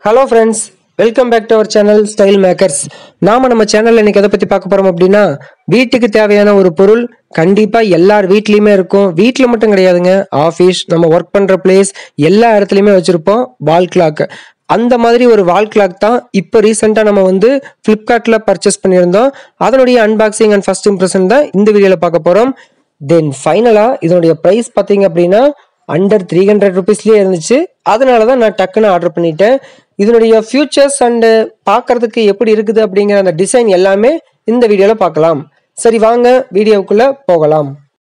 hello friends welcome back to our channel Style Makers நாம நம்ம சேனல்ல இன்னைக்கு எதை பத்தி பார்க்க போறோம் அப்படின்னா வீட்டுக்கு தேவையான ஒரு பொருள் கண்டிப்பா எல்லார் வீட்லயுமே இருக்கும் வீட்ல மட்டும் கிடையாதுங்க ஆஃபீஸ் நம்ம ஒர்க் பண்ற பிளேஸ் எல்லா இடத்துலயுமே வச்சிருப்போம் வால் கிளாக் அந்த மாதிரி ஒரு வால் கிளாக் தான் இப்போ ரீசெண்டாக நம்ம வந்து ஃப்ளிப்கார்ட்டில் பர்ச்சேஸ் பண்ணியிருந்தோம் அதனுடைய அன்பாக்சிங் அண்ட் ஃபர்ஸ்ட் இம்ப்ரெஷன் தான் இந்த வீடியோவில் பார்க்க போகிறோம் தென் ஃபைனலாக இதனுடைய ப்ரைஸ் பார்த்தீங்க அப்படின்னா அண்டர் த்ரீ ஹண்ட்ரட் ருபீஸ்லேயே இருந்துச்சு அதனால தான் நான் டக்குன்னு ஆர்டர் பண்ணிட்டேன் இதனுடைய ஃபியூச்சர்ஸ் அண்டு பார்க்கறதுக்கு எப்படி இருக்குது அப்படிங்கிற அந்த டிசைன் எல்லாமே இந்த வீடியோவில் பார்க்கலாம் சரி வாங்க வீடியோவுக்குள்ளே போகலாம்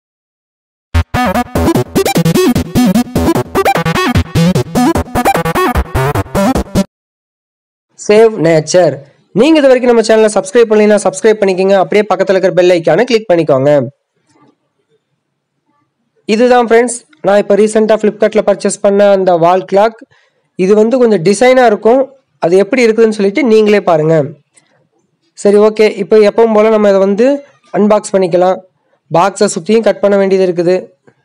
சேவ் நேச்சர் நீங்கள் இது வரைக்கும் நம்ம சேனலை சப்ஸ்கிரைப் பண்ணலைன்னா சப்ஸ்கிரைப் பண்ணிக்கோங்க அப்படியே பக்கத்தில் இருக்கிற பெல் ஐக்கானை கிளிக் பண்ணிக்கோங்க இதுதான் ஃப்ரெண்ட்ஸ் நான் இப்போ ரீசெண்டாக ஃப்ளிப்கார்ட்டில் பர்ச்சேஸ் பண்ண அந்த வால் கிளாக் இது வந்து கொஞ்சம் டிசைனாக இருக்கும் அது எப்படி இருக்குதுன்னு சொல்லிட்டு நீங்களே பாருங்கள் சரி ஓகே இப்போ எப்பவும் போல் நம்ம இதை வந்து அன்பாக்ஸ் பண்ணிக்கலாம் பாக்ஸை சுற்றியும் கட் பண்ண வேண்டியது இருக்குது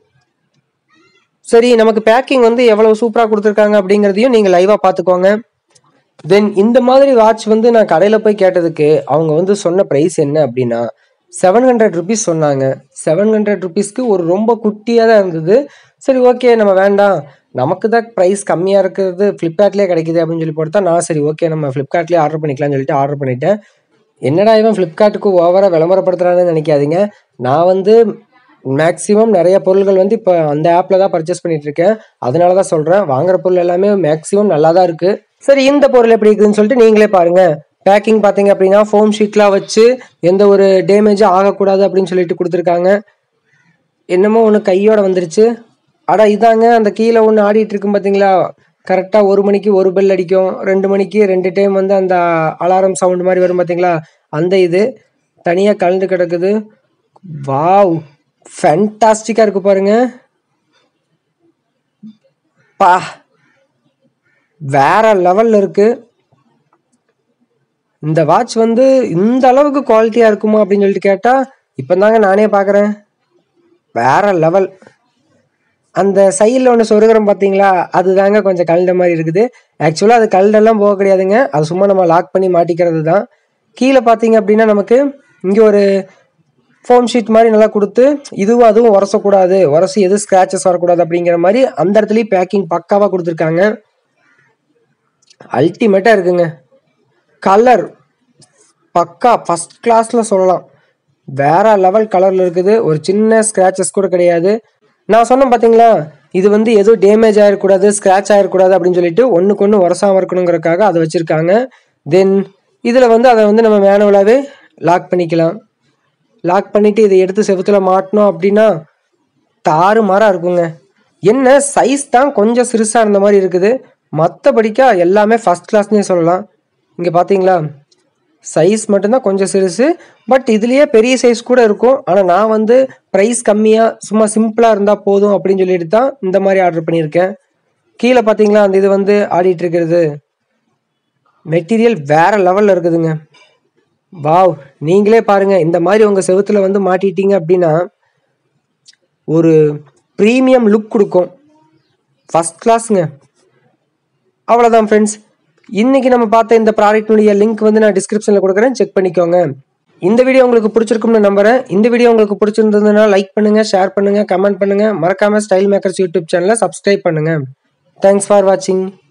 சரி நமக்கு பேக்கிங் வந்து எவ்வளோ சூப்பராக கொடுத்துருக்காங்க அப்படிங்கிறதையும் நீங்கள் லைவாக பார்த்துக்கோங்க தென் இந்த மாதிரி வாட்ச் வந்து நான் கடையில் போய் கேட்டதுக்கு அவங்க வந்து சொன்ன ப்ரைஸ் என்ன அப்படின்னா செவன் ஹண்ட்ரட் ருபீஸ் சொன்னாங்க செவன் ஹண்ட்ரட் ருபீஸ்க்கு ஒரு ரொம்ப குட்டியாக தான் இருந்தது சரி ஓகே நம்ம வேண்டாம் நமக்கு தான் ப்ரைஸ் கம்மியாக இருக்கிறது ஃப்ளிப்கார்ட்லேயே கிடைக்குது அப்படின்னு சொல்லி போட்டு நான் சரி ஓகே நம்ம ஃப்ளிப்கார்ட்லேயே ஆர்டர் பண்ணிக்கலாம்னு சொல்லிட்டு ஆர்டர் பண்ணிட்டேன் என்னடா இவன் ஃப்ளிப்கார்ட்டுக்கு ஓவராக விளம்பரப்படுத்துறான்னு நினைக்காதீங்க நான் வந்து மேக்ஸிமம் நிறைய பொருள்கள் வந்து இப்போ அந்த ஆப்பில் தான் பர்ச்சேஸ் பண்ணிட்டு இருக்கேன் அதனால தான் சொல்கிறேன் வாங்குற பொருள் எல்லாமே மேக்ஸிமம் நல்லா தான் இருக்குது சரி இந்த பொருள் எப்படி இருக்குதுன்னு சொல்லிட்டு நீங்களே பாருங்க பேக்கிங் பார்த்தீங்க அப்படின்னா ஃபோம் ஷீட்லாம் வச்சு எந்த ஒரு டேமேஜும் ஆகக்கூடாது அப்படின்னு சொல்லிட்டு கொடுத்துருக்காங்க என்னமோ ஒன்று கையோட வந்துருச்சு அடா இதாங்க அந்த கீழே ஒன்று ஆடிட்டு இருக்கும் பார்த்தீங்களா கரெக்டாக ஒரு மணிக்கு ஒரு பெல் அடிக்கும் ரெண்டு மணிக்கு ரெண்டு டைம் வந்து அந்த அலாரம் சவுண்ட் மாதிரி வரும் பார்த்தீங்களா அந்த இது தனியாக கலந்து கிடக்குது வாவ் ஃபேண்டாஸ்டிக்காக இருக்கு பாருங்க பா வேற லெவல்ல இருக்கு இந்த வாட்ச் வந்து இந்த அளவுக்கு குவாலிட்டியா இருக்குமா அப்படின்னு சொல்லிட்டு கேட்டா இப்பதாங்க நானே பார்க்குறேன் வேற லெவல் அந்த சைடில் ஒன்று சொருகிறோம் பார்த்தீங்களா அதுதாங்க கொஞ்சம் கலண்ட மாதிரி இருக்குது ஆக்சுவலாக அது கலண்டெல்லாம் போக கிடையாதுங்க அது சும்மா நம்ம லாக் பண்ணி மாட்டிக்கிறது தான் கீழே பார்த்தீங்க அப்படின்னா நமக்கு இங்கே ஒரு ஃபோம் ஷீட் மாதிரி நல்லா கொடுத்து இதுவும் அதுவும் உரசக்கூடாது உரசி எதுவும் ஸ்க்ராச்சஸ் வரக்கூடாது அப்படிங்கிற மாதிரி அந்த இடத்துலையும் பேக்கிங் பக்காவாக கொடுத்துருக்காங்க அல்டிமேட்டாக இருக்குங்க கலர் பக்கா ஃபஸ்ட் கிளாஸில் சொல்லலாம் வேற லெவல் கலரில் இருக்குது ஒரு சின்ன ஸ்க்ராச்சஸ் கூட கிடையாது நான் சொன்னேன் பார்த்தீங்களா இது வந்து எதுவும் டேமேஜ் ஆகிடக்கூடாது ஸ்க்ராட்ச் ஆகிடக்கூடாது அப்படின்னு சொல்லிட்டு ஒன்றுக்கு ஒன்று உரசாமல் இருக்கணுங்கிறக்காக அதை வச்சுருக்காங்க தென் இதில் வந்து அதை வந்து நம்ம மேனுவலாகவே லாக் பண்ணிக்கலாம் லாக் பண்ணிவிட்டு இதை எடுத்து செவுத்துல மாட்டினோம் அப்படின்னா தாறு மாறாக இருக்குங்க என்ன சைஸ் தான் கொஞ்சம் சிறுசாக இருந்த மாதிரி இருக்குது மற்றபடிக்கா எல்லாமே ஃபஸ்ட் கிளாஸ்னே சொல்லலாம் இங்கே பார்த்தீங்களா சைஸ் மட்டும்தான் கொஞ்சம் சிறுசு பட் இதுலேயே பெரிய சைஸ் கூட இருக்கும் ஆனால் நான் வந்து ப்ரைஸ் கம்மியாக சும்மா சிம்பிளாக இருந்தால் போதும் அப்படின்னு சொல்லிட்டு தான் இந்த மாதிரி ஆர்டர் பண்ணியிருக்கேன் கீழே பார்த்தீங்களா அந்த இது வந்து ஆடிட்டு இருக்கிறது மெட்டீரியல் வேற லெவலில் இருக்குதுங்க வாவ் நீங்களே பாருங்க இந்த மாதிரி உங்கள் செவுத்துல வந்து மாட்டிட்டீங்க அப்படின்னா ஒரு ப்ரீமியம் லுக் கொடுக்கும் ஃபஸ்ட் கிளாஸுங்க அவ்வளோதான் ஃப்ரெண்ட்ஸ் இன்னைக்கு நம்ம பார்த்த இந்த ப்ராடக்ட்னுடைய லிங்க் வந்து நான் டிஸ்கிரிப்ஷனில் கொடுக்குறேன் செக் பண்ணிக்கோங்க இந்த வீடியோ உங்களுக்கு பிடிச்சிருக்கும்னு நம்புறேன் இந்த வீடியோ உங்களுக்கு பிடிச்சிருந்ததுன்னா லைக் பண்ணுங்க ஷேர் பண்ணுங்க கமெண்ட் பண்ணுங்க மறக்காம ஸ்டைல் மேக்கர்ஸ் யூடியூப் சேனலை சப்ஸ்கிரைப் பண்ணுங்க தேங்க்ஸ் ஃபார் வாட்சிங்